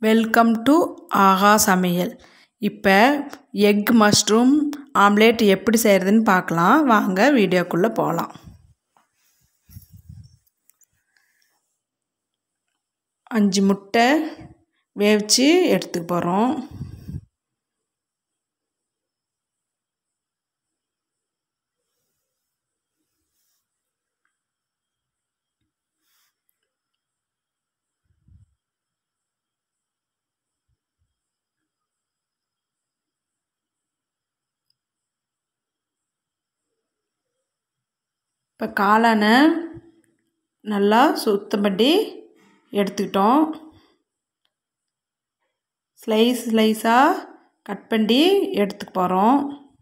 welcome to ஆஹா சமையல் இப்போ egg mushroom omelette எப்படி செய்கிறதுன்னு பார்க்கலாம் வாங்க வீடியோக்குள்ளே போகலாம் அஞ்சு முட்டை வேவிச்சு எடுத்துக்க போகிறோம் இப்போ காளானை நல்லா சுத்தம் பண்ணி எடுத்துக்கிட்டோம் ஸ்லைஸ் ஸ்லைஸாக கட் பண்ணி எடுத்துக்க போகிறோம்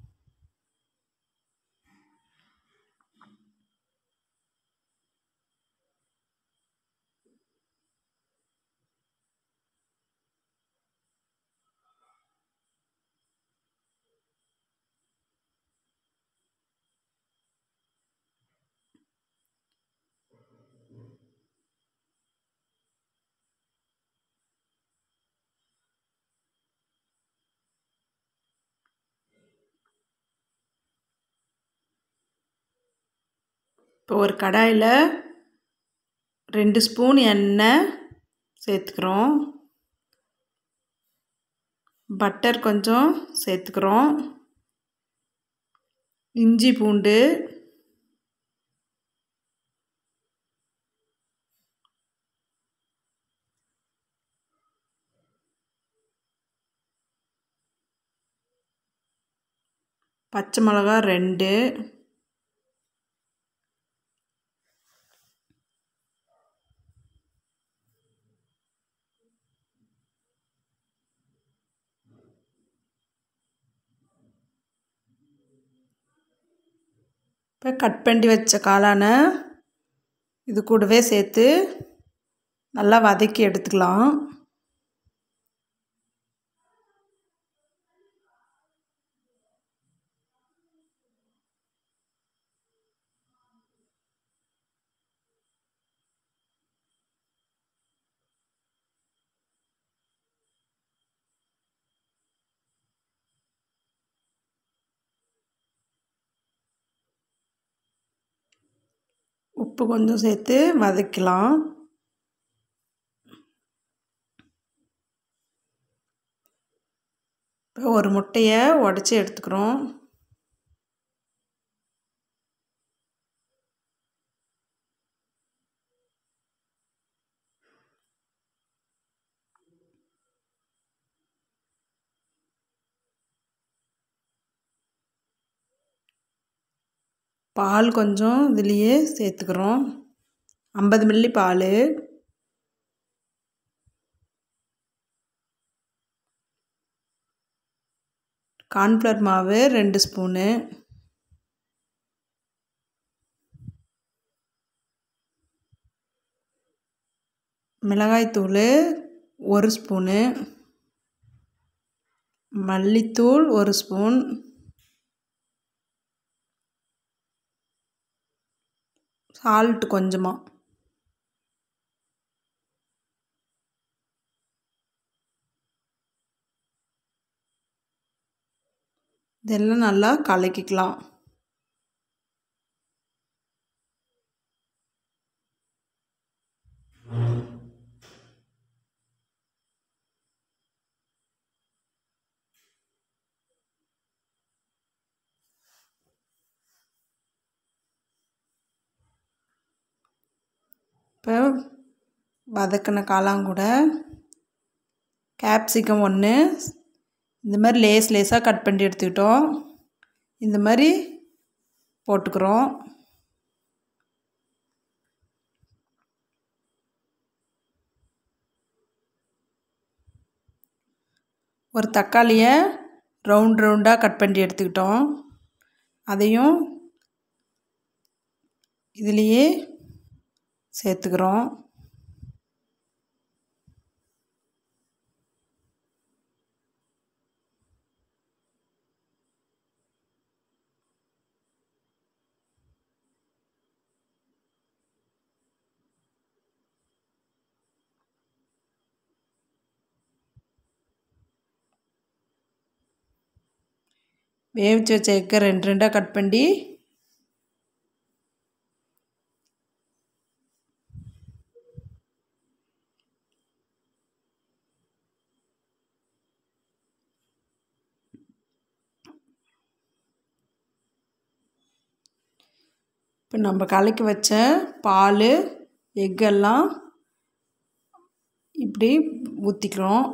இப்போ ஒரு கடாயில் ரெண்டு ஸ்பூன் எண்ணெய் சேர்த்துக்கிறோம் பட்டர் கொஞ்சம் சேர்த்துக்கிறோம் இஞ்சி பூண்டு பச்சை மிளகா ரெண்டு இப்போ கட் பண்ணி வச்ச காளானை இது கூடவே சேர்த்து நல்லா வதக்கி எடுத்துக்கலாம் உப்பு கொஞ்சம் சேர்த்து வதக்கலாம் இப்போ ஒரு முட்டையை உடச்சி எடுத்துக்கிறோம் பால் கொஞ்சம் இதுலேயே சேர்த்துக்கிறோம் ஐம்பது மில்லி பால் கார்ன்ஃப்ளவர் மாவு ரெண்டு ஸ்பூனு மிளகாய்த்தூள் ஒரு ஸ்பூனு மல்லித்தூள் ஒரு ஸ்பூன் சால்ட் கொஞ்சமாக இதெல்லாம் நல்லா கலக்கிக்கலாம் இப்போ வதக்கின காளான் கூட கேப்சிகம் ஒன்று இந்த மாதிரி லேஸ் லேஸாக கட் பண்ணி எடுத்துக்கிட்டோம் இந்த மாதிரி போட்டுக்கிறோம் ஒரு தக்காளியை ரவுண்ட் ரவுண்டாக கட் பண்ணி எடுத்துக்கிட்டோம் அதையும் இதுலேயே சேர்த்துக்கிறோம் வேவிச்சு வச்ச எக்கை ரெண்டு ரெண்டாக கட் பண்ணி இப்போ நம்ம கலக்கி வச்ச பால் எக்கெல்லாம் இப்படி ஊற்றிக்கிறோம்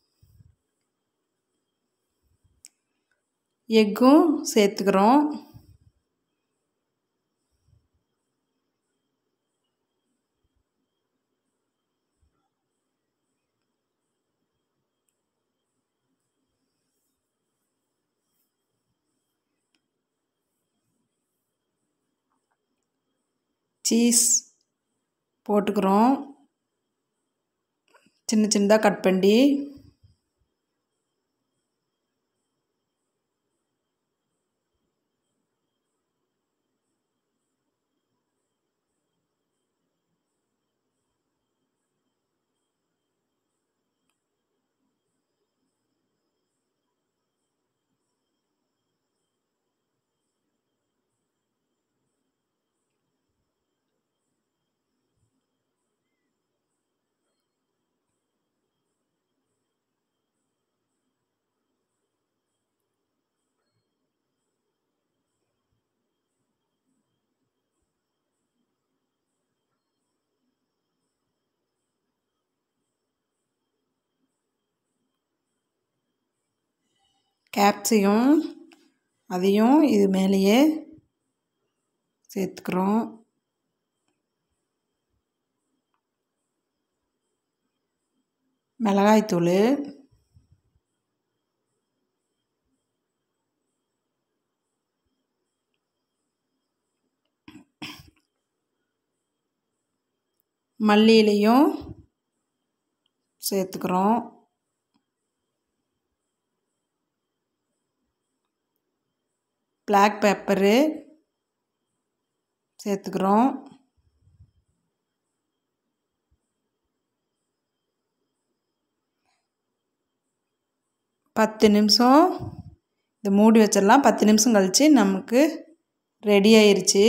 எக்கும் சேர்த்துக்கிறோம் சீஸ் போட்டுக்கிறோம் சின்ன சின்னதாக கட் பண்ணி கேப்சிகம் அதையும் இது மேலேயே சேர்த்துக்கிறோம் மிளகாய்த்தூள் மல்லியிலையும் சேர்த்துக்கிறோம் பிளாக் பெப்பரு சேர்த்துக்கிறோம் பத்து நிமிஷம் இதை மூடி வச்சிடலாம் பத்து நிமிஷம் கழித்து நமக்கு ரெடி ஆயிருச்சு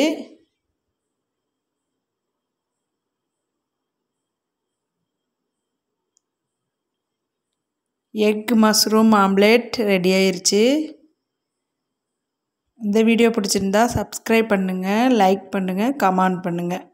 எக் மஷ்ரூம் ஆம்லேட் ரெடி ஆயிருச்சு இந்த வீடியோ பிடிச்சிருந்தா சப்ஸ்கிரைப் பண்ணுங்கள் லைக் பண்ணுங்கள் கமெண்ட் பண்ணுங்கள்